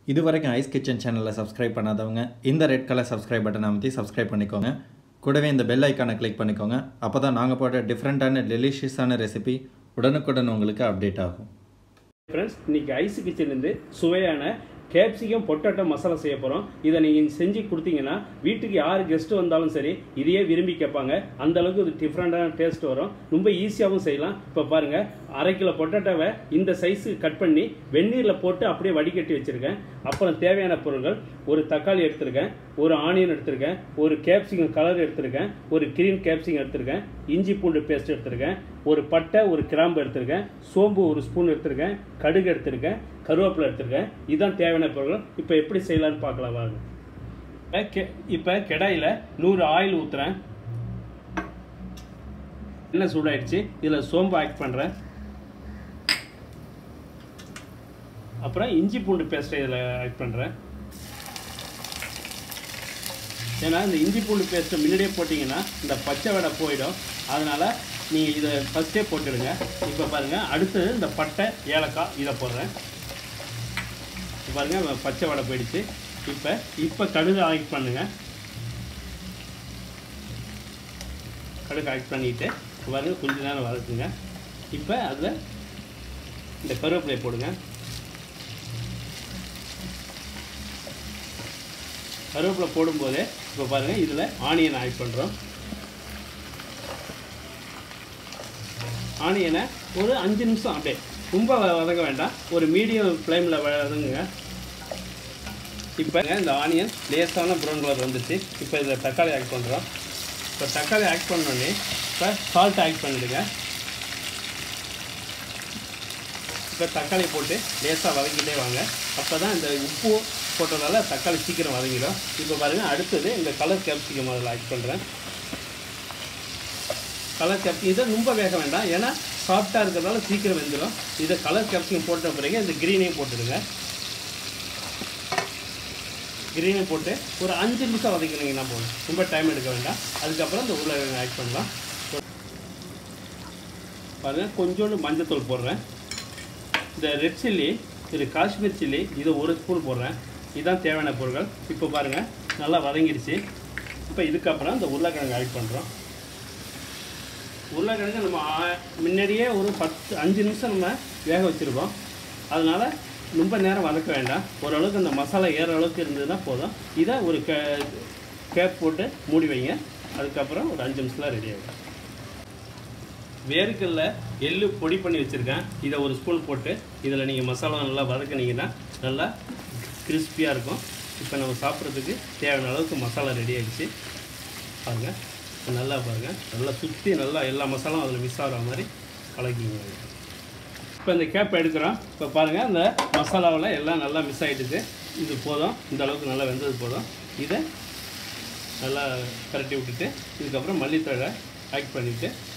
இது வரைக்கும் ice kitchen சேனலை சப்ஸ்கிரைப் பண்ணாதவங்க இந்த ரெட் கலர் சப்ஸ்கிரைப் பட்டனை அமைத்தி சப்ஸ்கிரைப் பண்ணிக்கோங்க கூடவே இந்த பெல் ஐக்கானை கிளிக் பண்ணிக்கோங்க அப்போ தான் நாங்கள் போட்ட டிஃப்ரெண்ட்டான டெலிஷியஸான ரெசிபி உடனுக்குடன் உங்களுக்கு அப்டேட் ஆகும் ஃப்ரெண்ட்ஸ் இன்னைக்கு ஐஸ் கிச்சன்லேருந்து சுவையான கேப்சிகம் பொட்டேட்டோ மசாலா செய்ய போகிறோம் இதை நீங்கள் செஞ்சு கொடுத்தீங்கன்னா வீட்டுக்கு யார் கெஸ்ட் வந்தாலும் சரி இதையே விரும்பி கேட்பாங்க அந்த அளவுக்கு இது டிஃப்ரெண்டான டேஸ்ட் வரும் ரொம்ப ஈஸியாகவும் செய்யலாம் இப்போ பாருங்கள் அரை கிலோ பொட்டேட்டோவை இந்த சைஸுக்கு கட் பண்ணி வெந்நீரில் போட்டு அப்படியே வடிகட்டி வச்சுருக்கேன் அப்புறம் தேவையான பொருட்கள் ஒரு தக்காளி எடுத்திருக்கேன் ஒரு ஆனியன் எடுத்திருக்கேன் ஒரு கேப்சிகம் கலர் எடுத்திருக்கேன் ஒரு கிரீன் கேப்சிகம் எடுத்திருக்கேன் இஞ்சி பூண்டு பேஸ்ட் எடுத்திருக்கேன் ஒரு பட்டை ஒரு கிராம்பு எடுத்திருக்கேன் சோம்பு ஒரு ஸ்பூன் எடுத்திருக்கேன் கடுகு எடுத்திருக்கேன் கருவேப்பிலை எடுத்திருக்கேன் இதுதான் தேவையான பொருட்கள் இப்போ எப்படி செய்யலாம்னு பார்க்கலாம் வாங்க இப்போ கெ இப்போ கெடாயில் நூறு ஆயில் ஊற்றுறேன் எண்ணெய் சூடாயிடுச்சு இதில் சோம்பு ஆட் பண்ணுறேன் அப்புறம் இஞ்சி பூண்டு பேஸ்ட்டை இதில் ஆட் பண்ணுறேன் ஏன்னா இந்த இஞ்சி பூண்டு பேஸ்ட்டை முன்னாடியே போட்டிங்கன்னா இந்த பச்சை வடை போயிடும் அதனால் நீங்கள் இதை ஃபஸ்ட்டே போட்டுடுங்க இப்போ பாருங்கள் அடுத்தது இந்த பட்டை ஏலக்காய் இதை போடுறேன் இப்போ பாருங்கள் பச்சை வடை போயிடுச்சு இப்போ இப்போ கடுகு ஆட் பண்ணுங்கள் கடுகு ஆட் பண்ணிவிட்டு பாருங்கள் கொஞ்ச நேரம் வதக்குங்க இப்போ அதில் இந்த கருவேப்பிலை போடுங்க கருவேப்பிலை போடும்போதே இப்போ பாருங்கள் இதில் ஆனியன் ஆட் பண்ணுறோம் ஆனியனை ஒரு அஞ்சு நிமிஷம் அப்படியே ரொம்ப வ- வதங்க வேண்டாம் ஒரு மீடியம் ஃப்ளேமில் வதங்குங்க இப்போ இந்த ஆனியன் லேசான ப்ரௌன் கலர் வந்துச்சு இப்போ இதில் தக்காளி ஆட் பண்ணுறோம் இப்போ தக்காளி ஆட் பண்ணோடனே இப்போ சால்ட் ஆட் பண்ணிடுங்க இப்போ தக்காளி போட்டு லேசாக வதக்கிட்டே வாங்க அப்போ தான் இந்த உப்பு போட்டதால தக்காளி சீக்கிரம் வதங்கிடும் இப்போ பாருங்கள் அடுத்தது இந்த கலர் கேப்சிகம் அதில் ஆட் பண்ணுறேன் கலர் கேப்சிகம் இதை ரொம்ப வேக வேண்டாம் ஏன்னா சாஃப்டாக இருக்கிறதால சீக்கிரம் வெந்துடும் இதை கலர் கேப்சிகம் போட்ட பிறகு இந்த க்ரீனையும் போட்டுடுங்க க்ரீனை போட்டு ஒரு அஞ்சு நிமிஷம் வதக்கினீங்கன்னா போதும் ரொம்ப டைம் எடுக்க வேண்டாம் அதுக்கப்புறம் இந்த உருளைக்கிழங்கு ஆட் பண்ணலாம் பாருங்கள் கொஞ்சோண்டு மஞ்சத்தூள் போடுறேன் இந்த ரெட் சில்லி இது காஷ்மீர் சில்லி இது ஒரு ஸ்பூன் போடுறேன் இதுதான் தேவையான பொருட்கள் இப்போ பாருங்கள் நல்லா வதங்கிடுச்சு இப்போ இதுக்கப்புறம் இந்த உருளைக்கிழங்கு ஆட் பண்ணுறோம் உருளைக்கிழங்கு நம்ம ஆ- முன்னாடியே ஒரு பத்து அஞ்சு நிமிஷம் நம்ம வேக வச்சுருக்கோம் அதனால் ரொம்ப நேரம் வதக்க வேண்டாம் ஓரளவுக்கு அந்த மசாலா ஏற அளவுக்கு இருந்ததுன்னா போதும் இதை ஒரு கே கேப் போட்டு மூடி வைங்க அதுக்கப்புறம் ஒரு அஞ்சு நிமிஷத்தில் ரெடி ஆகிடும் வேர்க்கல்ல எள்ளு பொடி பண்ணி வச்சுருக்கேன் இதை ஒரு ஸ்பூன் போட்டு இதில் நீங்கள் மசாலா நல்லா வதக்குனீங்கன்னா நல்லா கிறிஸ்பியாக இருக்கும் இப்போ நம்ம சாப்பிட்றதுக்கு தேவையான அளவுக்கு மசாலா ரெடி ஆகிடுச்சு பாருங்கள் இப்ப நல்லா பாருங்கள் நல்லா சுற்றி நல்லா எல்லா மசாலாவும் அதில் மிஸ் ஆகிற மாதிரி கலக்கிங்க இப்போ இந்த கேப் எடுக்கிறோம் இப்போ பாருங்கள் இந்த மசாலாவில் எல்லாம் நல்லா மிஸ் ஆகிடுது இது போதும் இந்த அளவுக்கு நல்லா வெந்தது போதும் இதை நல்லா கரட்டி விட்டுட்டு இதுக்கப்புறம் மல்லித்தழை ஆட் பண்ணிவிட்டு